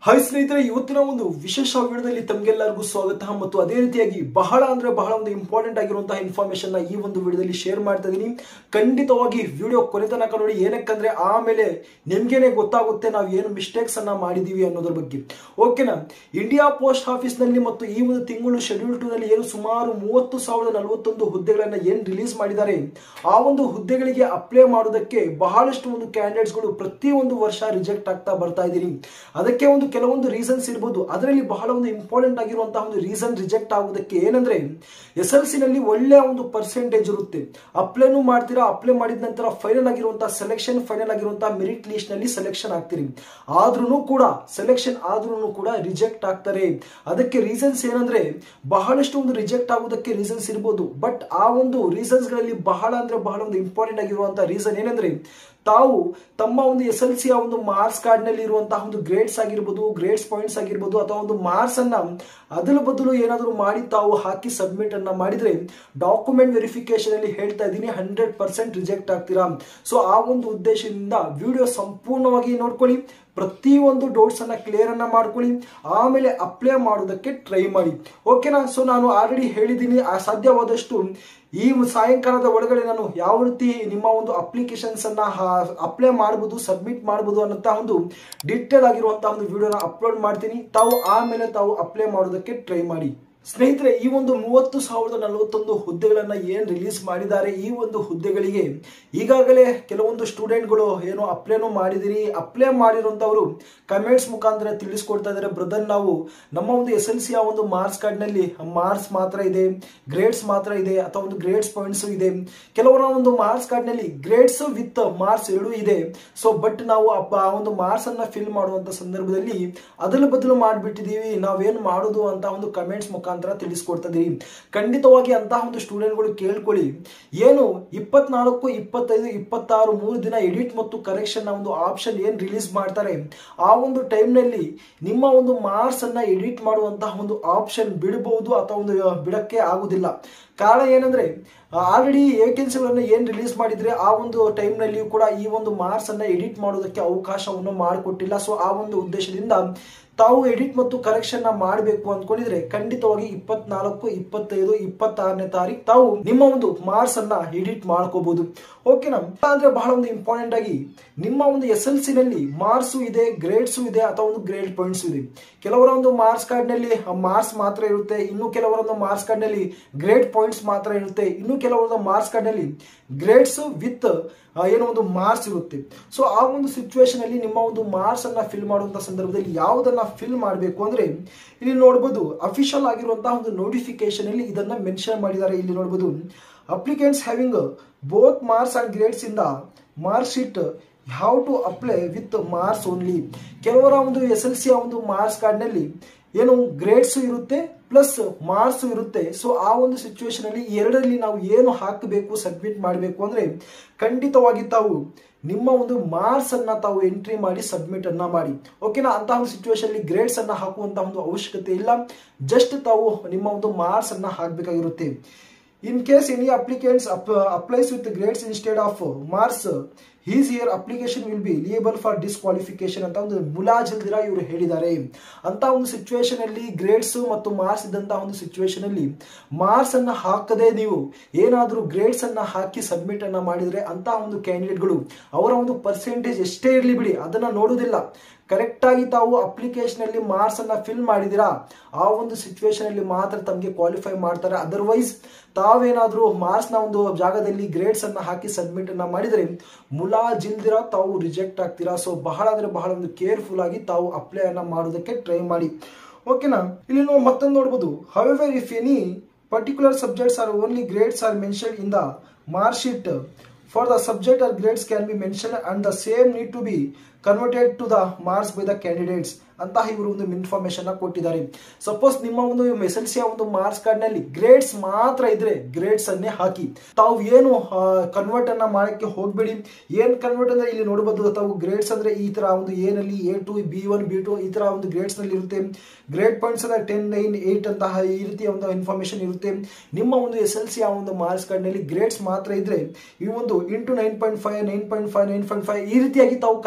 hi ಸ್ನೇಹಿತರೆ ಇವತ್ತಿನ ಒಂದು ವಿಶೇಷ ವಿಡಿಯೋದಲ್ಲಿ ತಮಗೆಲ್ಲರಿಗೂ ಸ್ವಾಗತ ಮತ್ತು ಅದೇ ರೀತಿಯಾಗಿ ಬಹಳ ಅಂದ್ರೆ ಬಹಳ ಒಂದು ಇಂಪಾರ್ಟೆಂಟ್ ಆಗಿರುವಂತಹ ಇನ್ಫಾರ್ಮೇಶನ್ ನ ಈ ಒಂದು ವಿಡಿಯೋದಲ್ಲಿ ಶೇರ್ ಮಾಡ್ತಾ ಇದೀನಿ ಖಂಡಿತವಾಗಿ ವಿಡಿಯೋ ಕೊನೆ ತನಕ ನೋಡಿ ಏನಕ್ಕಂದ್ರೆ ಆಮೇಲೆ ನಿಮ್ಗೇನೆ ಗೊತ್ತಾಗುತ್ತೆ ನಾವು ಏನು ಮಿಸ್ಟೇಕ್ಸ್ ಅನ್ನ ಮಾಡಿದೀವಿ ಅನ್ನೋದ್ರ ಬಗ್ಗೆ ಓಕೆನಾ ಇಂಡಿಯಾ ಪೋಸ್ಟ್ ಆಫೀಸ್ ನಲ್ಲಿ ಮತ್ತು ಈ ಒಂದು ತಿಂಗಳು ಶೆಡ್ಯೂಲ್ ಟೂ ನಲ್ಲಿ ಏನು ಸುಮಾರು ಮೂವತ್ತು ಸಾವಿರದ ನಲವತ್ತೊಂದು ಹುದ್ದೆಗಳನ್ನ ಏನ್ ರಿಲೀಸ್ ಮಾಡಿದ್ದಾರೆ ಆ ಒಂದು ಹುದ್ದೆಗಳಿಗೆ ಅಪ್ಲೈ ಮಾಡೋದಕ್ಕೆ ಬಹಳಷ್ಟು ಒಂದು ಕ್ಯಾಂಡಿಡೇಟ್ಸ್ ಗಳು ಪ್ರತಿ ಒಂದು ವರ್ಷ ರಿಜೆಕ್ಟ್ ಆಗ್ತಾ ಬರ್ತಾ ಇದ್ದೀರಿ ಅದಕ್ಕೆ ಒಂದು ಕೆಲವೊಂದು ರೀಸನ್ಸ್ ಇರ್ಬೋದು ಅದರಲ್ಲಿ ಬಹಳ ಒಂದು ಇಂಪಾರ್ಟೆಂಟ್ ಆಗಿರುವಂತಹ ಒಂದು ರೀಸನ್ ರಿಜೆಕ್ಟ್ ಆಗೋದಕ್ಕೆ ಏನಂದ್ರೆ ಎಸ್ ಎಲ್ ಸಿ ನಲ್ಲಿ ಒಳ್ಳೆಯ ಒಂದು ಪರ್ಸೆಂಟೇಜ್ ಇರುತ್ತೆ ಅಪ್ಲೈನು ಮಾಡ್ತೀರಾ ಅಪ್ಲೈ ಮಾಡಿದ ನಂತರ ಫೈನಲ್ ಆಗಿರುವಂತಹ ಸೆಲೆಕ್ಷನ್ ಫೈನಲ್ ಆಗಿರುವಂತಹ ಮೆರಿಟ್ ಲಿಸ್ಟ್ ನಲ್ಲಿ ಸೆಲೆಕ್ಷನ್ ಆಗ್ತೀರಿ ಆದ್ರೂ ಕೂಡ ಸೆಲೆಕ್ಷನ್ ಆದ್ರೂ ಕೂಡ ರಿಜೆಕ್ಟ್ ಆಗ್ತಾರೆ ಅದಕ್ಕೆ ರೀಸನ್ಸ್ ಏನಂದ್ರೆ ಬಹಳಷ್ಟು ಒಂದು ರಿಜೆಕ್ಟ್ ಆಗೋದಕ್ಕೆ ರೀಸನ್ಸ್ ಇರ್ಬೋದು ಬಟ್ ಆ ಒಂದು ರೀಸನ್ಸ್ ಗಳಲ್ಲಿ ಬಹಳ ಅಂದ್ರೆ ಬಹಳ ಒಂದು ಇಂಪಾರ್ಟೆಂಟ್ ಆಗಿರುವಂತಹ ರೀಸನ್ ಏನಂದ್ರೆ ತಾವು ತಮ್ಮ ಒಂದು ಎಸ್ ಎಲ್ ಸಿ ಒಂದು ಮಾರ್ಕ್ಸ್ ಕಾರ್ಡ್ ನಲ್ಲಿ ಇರುವಂತಹ ಒಂದು ಗ್ರೇಡ್ಸ್ ಆಗಿರ್ಬೋದು ಗ್ರೇಡ್ಸ್ ಪಾಯಿಂಟ್ಸ್ ಆಗಿರ್ಬೋದು ಅಥವಾ ಒಂದು ಮಾರ್ಕ್ಸ್ ಅನ್ನ ಅದಲು ಬದಲು ಏನಾದರೂ ಮಾಡಿ ತಾವು ಹಾಕಿ ಸಬ್ಮಿಟ್ ಅನ್ನ ಮಾಡಿದ್ರೆ ಡಾಕ್ಯುಮೆಂಟ್ ವೆರಿಫಿಕೇಶನ್ ಅಲ್ಲಿ ಹೇಳ್ತಾ ಇದ್ದೀನಿ ಹಂಡ್ರೆಡ್ ಪರ್ಸೆಂಟ್ ರಿಜೆಕ್ಟ್ ಆಗ್ತೀರಾ ಸೊ ಆ ಒಂದು ಉದ್ದೇಶದಿಂದ ವಿಡಿಯೋ ಸಂಪೂರ್ಣವಾಗಿ ನೋಡ್ಕೊಳ್ಳಿ ಪ್ರತಿಯೊಂದು ಡೌಟ್ಸ್ ಅನ್ನ ಕ್ಲಿಯರ್ ಅನ್ನ ಮಾಡ್ಕೊಳ್ಳಿ ಆಮೇಲೆ ಅಪ್ಲೈ ಮಾಡೋದಕ್ಕೆ ಟ್ರೈ ಮಾಡಿ ಓಕೆನಾ ಸೊ ನಾನು ಆಲ್ರೆಡಿ ಹೇಳಿದ್ದೀನಿ ಆ ಸಾಧ್ಯವಾದಷ್ಟು ಈ ಸಾಯಂಕಾಲದ ಒಳಗಡೆ ನಾನು ಯಾವ ರೀತಿ ನಿಮ್ಮ ಒಂದು ಅಪ್ಲಿಕೇಶನ್ಸ್ ಅನ್ನ ಅಪ್ಲೈ ಮಾಡಬಹುದು ಸಬ್ಮಿಟ್ ಮಾಡಬಹುದು ಅನ್ನೋಂಥ ಒಂದು ಡೀಟೇಲ್ ಆಗಿರುವಂತಹ ಒಂದು ವಿಡಿಯೋನ ಅಪ್ಲೋಡ್ ಮಾಡ್ತೀನಿ ತಾವು ಆಮೇಲೆ ತಾವು ಅಪ್ಲೈ ಮಾಡೋದಕ್ಕೆ ಟ್ರೈ ಮಾಡಿ ಸ್ನೇಹಿತರೆ ಈ ಒಂದು ಮೂವತ್ತು ಸಾವಿರದ ನಲವತ್ತೊಂದು ಹುದ್ದೆಗಳನ್ನ ಏನ್ ರಿಲೀಸ್ ಮಾಡಿದ್ದಾರೆ ಈ ಒಂದು ಹುದ್ದೆಗಳಿಗೆ ಈಗಾಗಲೇ ಕೆಲವೊಂದು ಸ್ಟೂಡೆಂಟ್ಗಳು ಏನೋ ಅಪ್ಲೈನು ಮಾಡಿದಿರಿ ಅಪ್ಲೈ ಮಾಡಿರುವಂತವರು ಕಮೆಂಟ್ಸ್ ಮುಖಾಂತರ ತಿಳಿಸ್ಕೊಡ್ತಾ ಇದ್ದಾರೆ ಬ್ರದರ್ ನಾವು ನಮ್ಮ ಒಂದು ಎಸ್ ಎಲ್ ಸಿ ಒಂದು ಮಾರ್ಕ್ಸ್ ಕಾರ್ಡ್ ನಲ್ಲಿ ಮಾರ್ಕ್ಸ್ ಮಾತ್ರ ಇದೆ ಗ್ರೇಡ್ಸ್ ಮಾತ್ರ ಇದೆ ಅಥವಾ ಒಂದು ಗ್ರೇಡ್ಸ್ ಪಾಯಿಂಟ್ಸ್ ಇದೆ ಕೆಲವರ ಒಂದು ಮಾರ್ಕ್ಸ್ ಕಾರ್ಡ್ ನಲ್ಲಿ ಗ್ರೇಡ್ಸ್ ವಿತ್ ಮಾರ್ಕ್ಸ್ ಎರಡೂ ಇದೆ ಸೊ ಬಟ್ ನಾವು ಆ ಒಂದು ಮಾರ್ಕ್ಸ್ ಅನ್ನ ಫಿಲ್ ಮಾಡುವಂತ ಸಂದರ್ಭದಲ್ಲಿ ಅದಲು ಬದಲು ಮಾಡಿಬಿಟ್ಟಿದೀವಿ ನಾವೇನ್ ಮಾಡೋದು ಅಂತ ಒಂದು ಕಮೆಂಟ್ಸ್ ಮುಖಾಂತರ ತಿಳಿಸ್ಕೊಡ್ತಾ ಇದೀವಿ ಖಂಡಿತವಾಗಿ ಅಂತಹ ಒಂದು ಸ್ಟೂಡೆಂಟ್ಗಳು ಕೇಳ್ಕೊಳ್ಳಿ ಏನು ಇಪ್ಪತ್ನಾಲ್ಕು ಇಪ್ಪತ್ತೈದು ಇಪ್ಪತ್ತಾರು ಮೂರು ದಿನ ಎಡಿಟ್ ಮತ್ತು ಕರೆಕ್ಷನ್ ಒಂದು ಆಪ್ಷನ್ ಏನ್ ರಿಲೀಸ್ ಮಾಡ್ತಾರೆ ಆ ಒಂದು ಟೈಮ್ ನಲ್ಲಿ ನಿಮ್ಮ ಒಂದು ಮಾರ್ಕ್ಸ್ ಅನ್ನ ಎಡಿಟ್ ಮಾಡುವಂತಹ ಒಂದು ಆಪ್ಷನ್ ಬಿಡಬಹುದು ಅಥವಾ ಒಂದು ಬಿಡಕ್ಕೆ ಆಗುದಿಲ್ಲ ಕಾರಣ ಏನಂದ್ರೆ ಆಲ್ರೆಡಿ ವೇಕೆನ್ಸಿಗಳನ್ನು ಏನ್ ರಿಲೀಸ್ ಮಾಡಿದ್ರೆ ಆ ಒಂದು ಟೈಮ್ ನಲ್ಲಿಯೂ ಕೂಡ ಈ ಒಂದು ಮಾರ್ಕ್ಸ್ ಅನ್ನ ಎಡಿಟ್ ಮಾಡೋದಕ್ಕೆ ಅವಕಾಶವನ್ನು ಮಾಡಿಕೊಟ್ಟಿಲ್ಲ ಸೊ ಆ ಒಂದು ಉದ್ದೇಶದಿಂದ ತಾವು ಎಡಿಟ್ ಮತ್ತು ಕರೆಕ್ಷನ್ ನ ಮಾಡಬೇಕು ಅಂದ್ಕೊಂಡಿದ್ರೆ ಖಂಡಿತವಾಗಿ ಇಪ್ಪತ್ನಾಲ್ಕು ಇಪ್ಪತ್ತೈದು ಇಪ್ಪತ್ತಾರನೇ ತಾರೀಕು ತಾವು ನಿಮ್ಮ ಒಂದು ಮಾರ್ಕ್ಸ್ ಅನ್ನ ಎಡಿಟ್ ಮಾಡ್ಕೋಬಹುದು ಓಕೆನಾ ಅಂದ್ರೆ ಬಹಳ ಒಂದು ಇಂಪಾರ್ಟೆಂಟ್ ಆಗಿ ನಿಮ್ಮ ಒಂದು ಎಸ್ ಎಲ್ ಸಿ ನಲ್ಲಿ ಮಾರ್ಕ್ಸ್ ಇದೆ ಗ್ರೇಡ್ಸ್ ಇದೆ ಅಥವಾ ಒಂದು ಗ್ರೇಡ್ ಪಾಯಿಂಟ್ಸ್ ಇದೆ ಕೆಲವರ ಒಂದು ಮಾರ್ಕ್ಸ್ ಕಾರ್ಡ್ ನಲ್ಲಿ ಮಾರ್ಕ್ಸ್ ಮಾತ್ರ ಇರುತ್ತೆ ಇನ್ನು ಕೆಲವರೊಂದು ಮಾರ್ಕ್ಸ್ ಕಾರ್ಡ್ ನಲ್ಲಿ ಗ್ರೇಡ್ ಪಾಯಿಂಟ್ಸ್ ಮಾತ್ರ ಇರುತ್ತೆ ಇನ್ನು ಕೆಲವೊಂದು ಮಾರ್ಕ್ಸ್ ಕಾರ್ಡ್ ನಲ್ಲಿ ಗ್ರೇಡ್ಸ್ ವಿತ್ ಏನೋ ಒಂದು ಮಾರ್ಕ್ಸ್ ಇರುತ್ತೆ ಸೊ ಆ ಒಂದು ಸಿಚುವೇಶನ್ ಅಲ್ಲಿ ನಿಮ್ಮ ಒಂದು ಮಾರ್ಕ್ಸ್ ಅನ್ನ ಫಿಲ್ ಮಾಡುವಂತ ಸಂದರ್ಭದಲ್ಲಿ ಯಾವುದನ್ನ ಫಿಲ್ ಮಾಡಬೇಕು ಅಂದ್ರೆ ಇಲ್ಲಿ ನೋಡಬಹುದು ಅಫಿಷಿಯಲ್ ಆಗಿರುವಂತಹ ಒಂದು ನೋಟಿಫಿಕೇಶನ್ ಅಲ್ಲಿ ಇದನ್ನ ಮೆನ್ಷನ್ ಮಾಡಿದ್ದಾರೆ ಇಲ್ಲಿ ನೋಡಬಹುದು applicants having both marks and grades ಇಂದ mark sheet how to apply with marks only ಕೆಲವರ ಒಂದು ಎಸ್ ಎಲ್ ಸಿ ಒಂದು ಮಾರ್ಕ್ಸ್ ಕಾರ್ಡ್ ನಲ್ಲಿ ಏನು ಗ್ರೇಡ್ಸ್ ಇರುತ್ತೆ ಪ್ಲಸ್ ಮಾರ್ಕ್ಸ್ ಇರುತ್ತೆ ಸೊ ಆ ಒಂದು ಸಿಚುವೇಶನ್ ಅಲ್ಲಿ ಎರಡರಲ್ಲಿ ನಾವು ಏನು ಹಾಕಬೇಕು ಸಬ್ಮಿಟ್ ಮಾಡಬೇಕು ಅಂದ್ರೆ ಖಂಡಿತವಾಗಿ ತಾವು ನಿಮ್ಮ ಒಂದು ಮಾರ್ಕ್ಸ್ ಅನ್ನ ತಾವು ಎಂಟ್ರಿ ಮಾಡಿ ಸಬ್ಮಿಟ್ ಅನ್ನ ಮಾಡಿ ಓಕೆನಾ ಅಂತಹ ಒಂದು ಸಿಚುವೇಶನ್ ಅಲ್ಲಿ ಗ್ರೇಡ್ಸ್ ಅನ್ನ ಹಾಕುವಂತಹ ಒಂದು ಅವಶ್ಯಕತೆ ಇಲ್ಲ ಜಸ್ಟ್ ತಾವು ನಿಮ್ಮ ಒಂದು ಮಾರ್ಕ್ಸ್ ಅನ್ನ ಹಾಕಬೇಕಾಗಿರುತ್ತೆ in case any applicants applies with grades instead of marks his her application will be liable for disqualification ಅಂತ ಒಂದು ಮುಲಾಜಿಲ್ದಿರ ಇವರು ಹೇಳಿದ್ದಾರೆ ಅಂತ ಒಂದು ಸಿಚುವೇಶನ್ ಅಲ್ಲಿ ಗ್ರೇಡ್ಸ್ ಮತ್ತು ಮಾರ್ಕ್ಸ್ ಇದ್ದಂತಹ ಒಂದು ಸಿಚುವೇಶನ್ ಅಲ್ಲಿ ಮಾರ್ಕ್ಸ್ ಅನ್ನ ಹಾಕದೆ ನೀವು ಏನಾದರೂ ಗ್ರೇಡ್ಸ್ ಅನ್ನ ಹಾಕಿ ಸಬ್ಮಿಟ್ ಅನ್ನ ಮಾಡಿದ್ರೆ ಅಂತಹ ಒಂದು ಕ್ಯಾಂಡಿಡೇಟ್ಗಳು ಅವರ ಒಂದು ಪರ್ಸೆಂಟೇಜ್ ಎಷ್ಟೇ ಇರಲಿ ಬಿಡಿ ಅದನ್ನ ನೋಡುವುದಿಲ್ಲ ಕರೆಕ್ಟ್ ಆಗಿ ತಾವು ಅಪ್ಲಿಕೇಶನ್ ಅಲ್ಲಿ ಮಾರ್ಕ್ಸ್ ಅನ್ನ ಫಿಲ್ ಮಾಡಿದಿರಾ ಆ ಒಂದು ಸಿಚುವೇಶನ್ ಅಲ್ಲಿ ಮಾತ್ರ ತಮಗೆ ಕ್ವಾಲಿಫೈ ಮಾಡ್ತಾರೆ ಅದರ್ವೈಸ್ ತಾವೇನಾದ್ರೂ ಮಾರ್ಕ್ಸ್ ನ ಒಂದು ಜಾಗದಲ್ಲಿ ಗ್ರೇಡ್ಸ್ ಅನ್ನ ಹಾಕಿ ಸಬ್ಮಿಟ್ ಅನ್ನ ಮಾಡಿದ್ರೆ ಮುಲಾಜಿಲ್ದಿರ ತಾವು ರಿಜೆಕ್ಟ್ ಆಗ್ತೀರಾ ಸೊ ಬಹಳ ಅಂದ್ರೆ ಬಹಳ ಒಂದು ಕೇರ್ಫುಲ್ ಆಗಿ ತಾವು ಅಪ್ಲೈ ಅನ್ನ ಮಾಡೋದಕ್ಕೆ ಟ್ರೈ ಮಾಡಿ ಓಕೆನಾ ಇಲ್ಲಿ ನಾವು ಮತ್ತೊಂದು ನೋಡ್ಬೋದು however if any particular subjects are only grades are mention in the mark sheet for the subject or grades can be mentioned and the same need to be converted to the marks by the candidates ಅಂತ ಇವರು ಒಂದು information ಕೊಟ್ಟಿದ್ದಾರೆ suppose ನಿಮ್ಮ ಒಂದು S L C ಒಂದು marks card ನಲ್ಲಿ grades ಮಾತ್ರ ಇದ್ರೆ ಗ್ರೇಡ್ಸ್ ಅನ್ನೇ ಹಾಕಿ ತಾವು ಏನು ಕನ್ವರ್ಟ್ ಅನ್ನ ಮಾಡಕ್ಕೆ ಹೋಗ್ಬೇಡಿ ಏನ್ ಕನ್ವರ್ಟ್ ಅಂದ್ರೆ ಇಲ್ಲಿ ನೋಡಬಹುದು ತಾವು ಗ್ರೇಡ್ಸ್ ಅಂದ್ರೆ ಈ ತರ ಒಂದು ಎ ನಲ್ಲಿ A two B one B two ಈ ತರ ಒಂದು ಗ್ರೇಡ್ಸ್ ನಲ್ಲಿ ಇರುತ್ತೆ ಗ್ರೇಡ್ ಪಾಯಿಂಟ್ಸ್ ಅಂದ್ರೆ ಟೆನ್ ನೈನ್ ಏಟ್ ಅಂತಹ ಈ ರೀತಿಯ ಒಂದು ಇನ್ಫಾರ್ಮೇಶನ್ ಇರುತ್ತೆ ನಿಮ್ಮ ಒಂದು ಎಸ್ ಎಲ್ ಸಿ ಆ ಒಂದು ಮಾರ್ಕ್ಸ್ ಕಾರ್ಡ್ ನಲ್ಲಿ ಗ್ರೇಡ್ಸ್ ಮಾತ್ರ ಇದ್ರೆ ಈ ಒಂದು into nine point five nine point five nine point five ಈ ರೀತಿಯಾಗಿ ತಾವು ಕನ್ವರ್ಟ್ ಅನ್ನ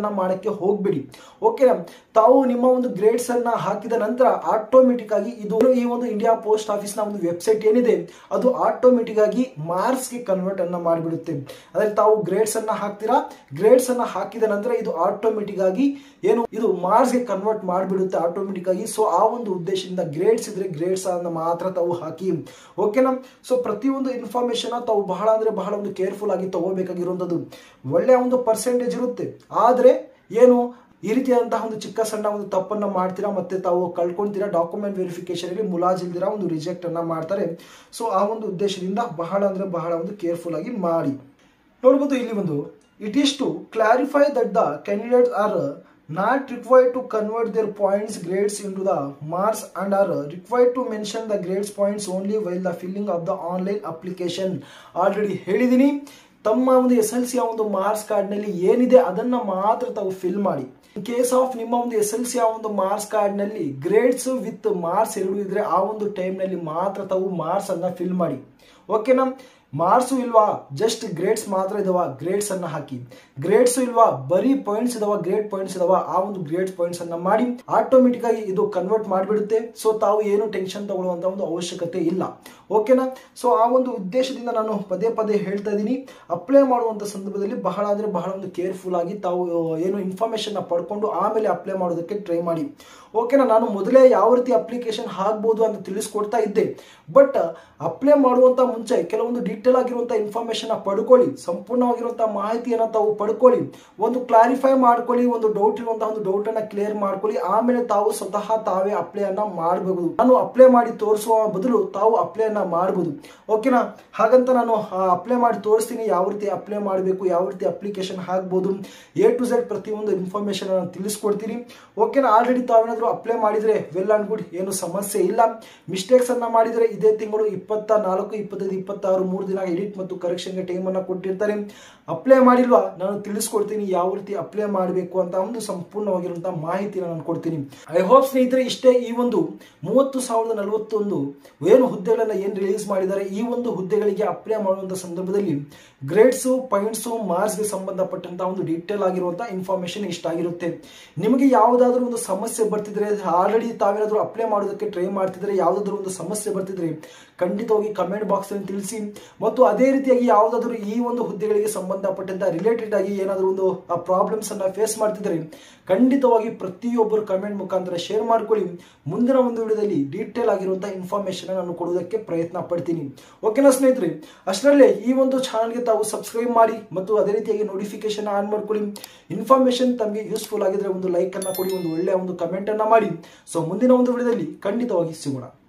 ಮಾಡಕ್ಕೆ ಹೋಗ್ಬೇಡಿ ಓಕೆನಾ ತಾವು ನಿಮ್ಮ ಒಂದು ಗ್ರೇಡ್ಸ್ ಅನ್ನ ಹಾಕಿದ ನಂತರ ಆಟೋಮೆಟಿಕ್ ಆಗಿ ಇದು ಈ ಒಂದು ಇಂಡಿಯಾ ಪೋಸ್ಟ್ ಆಫೀಸ್ ನ ಒಂದು ವೆಬ್ಸೈಟ್ ಏನಿದೆ ಅದು ಆಟೋಮೆಟಿಕ್ ಆಗಿ ಮಾರ್ಕ್ಸ್ ಗೆ ಕನ್ವರ್ಟ್ ಅನ್ನ ಮಾಡಿಬಿಡುತ್ತೆ ಅಂದ್ರೆ ತಾವು ಗ್ರೇಡ್ಸ್ ಅನ್ನ ಹಾಕ್ತೀರಾ ಗ್ರೇಡ್ಸ್ ಅನ್ನ ಹಾಕಿದ ನಂತರ ಇದು ಆಟೋಮೆಟಿಕ್ ಆಗಿ ಏನು ಇದು ಮಾರ್ಕ್ಸ್ ಗೆ ಕನ್ವರ್ಟ್ ಮಾಡಿಬಿಡುತ್ತೆ ಆಟೋಮೆಟಿಕ್ ಆಗಿ ಸೊ ಆ ಒಂದು ಉದ್ದೇಶದಿಂದ ಗ್ರೇಡ್ಸ್ ಇದ್ರೆ ಗ್ರೇಡ್ಸ್ ಅನ್ನ ಮಾತ್ರ ತಾವು ಹಾಕಿ ಓಕೆನಾ ಸೊ ಪ್ರತಿಯೊಂದು ಇನ್ಫಾರ್ಮೇಶನ್ ತಾವು ಬಹಳ ಅಂದ್ರೆ ಬಹಳ ಒಂದು ಕೇರ್ಫುಲ್ ಆಗಿ ತಗೋಬೇಕಾಗಿರುವಂಥದ್ದು ಒಳ್ಳೆಯ ಒಂದು ಪರ್ಸೆಂಟೇಜ್ ಇರುತ್ತೆ ಆದ್ರೆ ಏನು ಈ ರೀತಿಯಾದಂತಹ ಒಂದು ಚಿಕ್ಕ ಸಣ್ಣ ಒಂದು ತಪ್ಪನ್ನ ಮಾಡ್ತೀರಾ ಮತ್ತೆ ತಾವು ಕಳ್ಕೊಂತೀರಾ ಡಾಕ್ಯುಮೆಂಟ್ ವೆರಿಫಿಕೇಶನ್ ಅಲ್ಲಿ ಮುಲಾಜಿಲ್ದಿರ ಒಂದು ರಿಜೆಕ್ಟ್ ಅನ್ನ ಮಾಡ್ತಾರೆ ಸೊ ಆ ಒಂದು ಉದ್ದೇಶದಿಂದ ಬಹಳ ಅಂದ್ರೆ ಬಹಳ ಒಂದು ಕೇರ್ಫುಲ್ ಆಗಿ ಮಾಡಿ ನೋಡ್ಬೋದು ಇಲ್ಲಿ ಒಂದು it is to clarify that the candidates are not required to convert their points grades into the marks and are required to mention the grades points only while the filling of the online application already ಹೇಳಿದ್ದೀನಿ ತಮ್ಮ ಒಂದು S L ಸಿಯ ಒಂದು marks ಕಾರ್ಡ್ನಲ್ಲಿ ಏನಿದೆ ಅದನ್ನ ಮಾತ್ರ ತಾವು ಫಿಲ್ ಮಾಡಿ ಇನ್ ಕೇಸ್ ಆಫ್ ನಿಮ್ಮ ಒಂದು ಎಸ್ ಎಲ್ ಸಿಯ ಒಂದು ಮಾರ್ಕ್ಸ್ ಕಾರ್ಡ್ನಲ್ಲಿ ಗ್ರೇಡ್ಸ್ ವಿತ್ ಮಾರ್ಕ್ಸ್ ಎರಡು ಇದ್ರೆ ಆ ಒಂದು ಟೈಮ್ನಲ್ಲಿ ಮಾತ್ರ ತಾವು ಮಾರ್ಕ್ಸ್ ಅನ್ನ ಫಿಲ್ ಮಾಡಿ ಓಕೆನಾ ಮಾರ್ಕ್ಸು ಇಲ್ವಾ ಜಸ್ಟ್ ಗ್ರೇಡ್ಸ್ ಮಾತ್ರ ಇದಾವ ಗ್ರೇಡ್ಸ್ ಅನ್ನ ಹಾಕಿ ಗ್ರೇಡ್ಸ್ ಇಲ್ವಾ ಬರೀ ಪಾಯಿಂಟ್ಸ್ ಇದಾವ ಗ್ರೇಡ್ ಪಾಯಿಂಟ್ಸ್ ಇದಾವ ಆ ಒಂದು ಗ್ರೇಡ್ ಪಾಯಿಂಟ್ಸ್ ಅನ್ನ ಮಾಡಿ ಆಟೋಮೆಟಿಕ್ ಆಗಿ ಇದು ಕನ್ವರ್ಟ್ ಮಾಡಿಬಿಡುತ್ತೆ ಸೊ ತಾವು ಏನು ಟೆನ್ಷನ್ ತಗೊಳ್ಳುವಂತ ಒಂದು ಅವಶ್ಯಕತೆ ಇಲ್ಲ ಓಕೆನಾ ಸೊ ಆ ಒಂದು ಉದ್ದೇಶದಿಂದ ನಾನು ಪದೇ ಪದೇ ಹೇಳ್ತಾ ಇದ್ದೀನಿ ಅಪ್ಲೈ ಮಾಡುವಂತ ಸಂದರ್ಭದಲ್ಲಿ ಬಹಳ ಅಂದ್ರೆ ಬಹಳ ಒಂದು ಕೇರ್ಫುಲ್ ಆಗಿ ತಾವು ಏನು ಇನ್ಫಾರ್ಮೇಶನ್ ಪಡ್ಕೊಂಡು ಆಮೇಲೆ ಅಪ್ಲೈ ಮಾಡೋದಕ್ಕೆ ಟ್ರೈ ಮಾಡಿ ಓಕೆನಾ ನಾನು ಮೊದಲೇ ಯಾವ ರೀತಿ ಅಪ್ಲಿಕೇಶನ್ ಹಾಕ್ಬೋದು ಅಂತ ತಿಳಿಸ್ಕೊಡ್ತಾ ಇದ್ದೆ ಬಟ್ ಅಪ್ಲೈ ಮಾಡುವಂತ ಮುಂಚೆ ಕೆಲವೊಂದು ಡೀಟೇಲ್ ಆಗಿರುವಂತಹ ಇನ್ಫಾರ್ಮೇಶನ್ ಪಡ್ಕೊಳ್ಳಿ ಸಂಪೂರ್ಣವಾಗಿರುವಂತಹ ಮಾಹಿತಿಯನ್ನ ತಾವು ಪಡ್ಕೊಳ್ಳಿ ಒಂದು ಕ್ಲಾರಿಫೈ ಮಾಡ್ಕೊಳ್ಳಿ ಒಂದು ಡೌಟ್ ಇರುವಂತಹ ಒಂದು ಡೌಟ್ ಅನ್ನ ಕ್ಲಿಯರ್ ಮಾಡ್ಕೊಳ್ಳಿ ಆಮೇಲೆ ತಾವು ಸ್ವತಃ ತಾವೇ ಅಪ್ಲೈ ಅನ್ನ ಮಾಡಬಹುದು ನಾನು ಅಪ್ಲೈ ಮಾಡಿ ತೋರಿಸುವ ಬದಲು ತಾವು ಅಪ್ಲೈ ಅನ್ನ ಮಾಡಬಹುದು ಓಕೆನಾ ಹಾಗಂತ ನಾನು ಅಪ್ಲೈ ಮಾಡಿ ತೋರಿಸ್ತೀನಿ ಯಾವ ರೀತಿ ಅಪ್ಲೈ ಮಾಡಬೇಕು ಯಾವ ರೀತಿ ಅಪ್ಲಿಕೇಶನ್ ಹಾಕ್ಬೋದು ಎ ಟು ಝೆಡ್ ಪ್ರತಿಯೊಂದು ಇನ್ಫಾರ್ಮೇಶನ್ ನಾನು ತಿಳಿಸ್ಕೊಡ್ತೀನಿ ಓಕೆನಾ ಆಲ್ರೆಡಿ ತಾವೇನಾದ್ರೂ ಅಪ್ಲೈ ಮಾಡಿದ್ರೆ ವೆಲ್ ಅಂಡ್ ಗುಡ್ ಏನು ಸಮಸ್ಯೆ ಇಲ್ಲ ಮಿಸ್ಟೇಕ್ಸ್ ಅನ್ನ ಮಾಡಿದ್ರೆ ಇದೇ ತಿಂಗಳು ಇಪ್ಪತ್ತ ನಾಲ್ಕು ಇಪ್ಪತ್ತೈದು ಇಪ್ಪತ್ತಾರು ಮೂರು ದಿನ ಎಡಿಟ್ ಮತ್ತು ಕರೆಕ್ಷನ್ಗೆ ಟೈಮ್ ಅನ್ನ ಕೊಟ್ಟಿರ್ತಾರೆ ಅಪ್ಲೈ ಮಾಡಿಲ್ವಾ ನಾನು ತಿಳಿಸ್ಕೊಡ್ತೀನಿ ಯಾವ ರೀತಿ ಅಪ್ಲೈ ಮಾಡಬೇಕು ಅಂತ ಒಂದು ಸಂಪೂರ್ಣವಾಗಿರುವಂತಹ ಮಾಹಿತಿನ ನಾನು ಕೊಡ್ತೀನಿ ಐ ಹೋಪ್ ಸ್ನೇಹಿತರೆ ಇಷ್ಟೇ ಈ ಒಂದು ಮೂವತ್ತು ಸಾವಿರದ ನಲವತ್ತೊಂದು ಏನು ಹುದ್ದೆಗಳನ್ನ ಏನು ರಿಲೀಸ್ ಮಾಡಿದ್ದಾರೆ ಈ ಒಂದು ಹುದ್ದೆಗಳಿಗೆ ಅಪ್ಲೈ ಮಾಡುವಂತ ಸಂದರ್ಭದಲ್ಲಿ ಗ್ರೇಡ್ಸು ಪಾಯಿಂಟ್ಸು ಮಾರ್ಕ್ಸ್ಗೆ ಸಂಬಂಧಪಟ್ಟಂತಹ ಒಂದು ಡೀಟೇಲ್ ಆಗಿರುವಂತಹ ಇನ್ಫಾರ್ಮೇಶನ್ ಇಷ್ಟ ಆಗಿರುತ್ತೆ ನಿಮಗೆ ಯಾವುದಾದ್ರೂ ಒಂದು ಸಮಸ್ಯೆ ಬರ್ತಿದ್ರೆ ಆಲ್ರೆಡಿ ತಾವೇನಾದ್ರೂ ಅಪ್ಲೈ ಮಾಡೋದಕ್ಕೆ ಟ್ರೈ ಮಾಡ್ತಿದ್ರೆ ಯಾವುದಾದ್ರೂ ಒಂದು ಸಮಸ್ಯೆ ಬರ್ತಿದ್ರೆ ಖಂಡಿತವಾಗಿ ಕಮೆಂಟ್ ಬಾಕ್ಸ್ ಅಲ್ಲಿ ತಿಳಿಸಿ ಮತ್ತು ಅದೇ ರೀತಿಯಾಗಿ ಯಾವುದಾದ್ರೂ ಈ ಒಂದು ಹುದ್ದೆಗಳಿಗೆ ಸಂಬಂಧಪಟ್ಟಂತ ರಿಲೇಟೆಡ್ ಆಗಿ ಏನಾದರೂ ಒಂದು ಪ್ರಾಬ್ಲಮ್ಸ್ ಅನ್ನ ಫೇಸ್ ಮಾಡ್ತಿದ್ರೆ ಖಂಡಿತವಾಗಿ ಪ್ರತಿಯೊಬ್ಬರು ಕಮೆಂಟ್ ಮುಖಾಂತರ ಶೇರ್ ಮಾಡ್ಕೊಳ್ಳಿ ಮುಂದಿನ ಒಂದು ವಿಡಿಯೋದಲ್ಲಿ ಡೀಟೇಲ್ ಆಗಿರುವಂತಹ ಇನ್ಫಾರ್ಮೇಶನ್ ನಾನು ಕೊಡೋದಕ್ಕೆ ಪ್ರಯತ್ನ ಪಡ್ತೀನಿ ಓಕೆನಾ ಸ್ನೇಹಿತರೆ ಅಷ್ಟರಲ್ಲೇ ಈ ಒಂದು ಚಾನಲ್ಗೆ ತಾವು ಸಬ್ಸ್ಕ್ರೈಬ್ ಮಾಡಿ ಮತ್ತು ಅದೇ ರೀತಿಯಾಗಿ ನೋಟಿಫಿಕೇಶನ್ ಆನ್ ಮಾಡ್ಕೊಳ್ಳಿ ಇನ್ಫಾರ್ಮೇಶನ್ ತಮಗೆ ಯೂಸ್ಫುಲ್ ಆಗಿದ್ರೆ ಒಂದು ಲೈಕ್ ಅನ್ನ ಕೊಡಿ ಒಂದು ಒಳ್ಳೆಯ ಒಂದು ಕಮೆಂಟ್ ಅನ್ನ ಮಾಡಿ ಸೊ ಮುಂದಿನ ಒಂದು ವಿಡಿಯೋದಲ್ಲಿ ಖಂಡಿತವಾಗಿ ಸಿಗೋಣ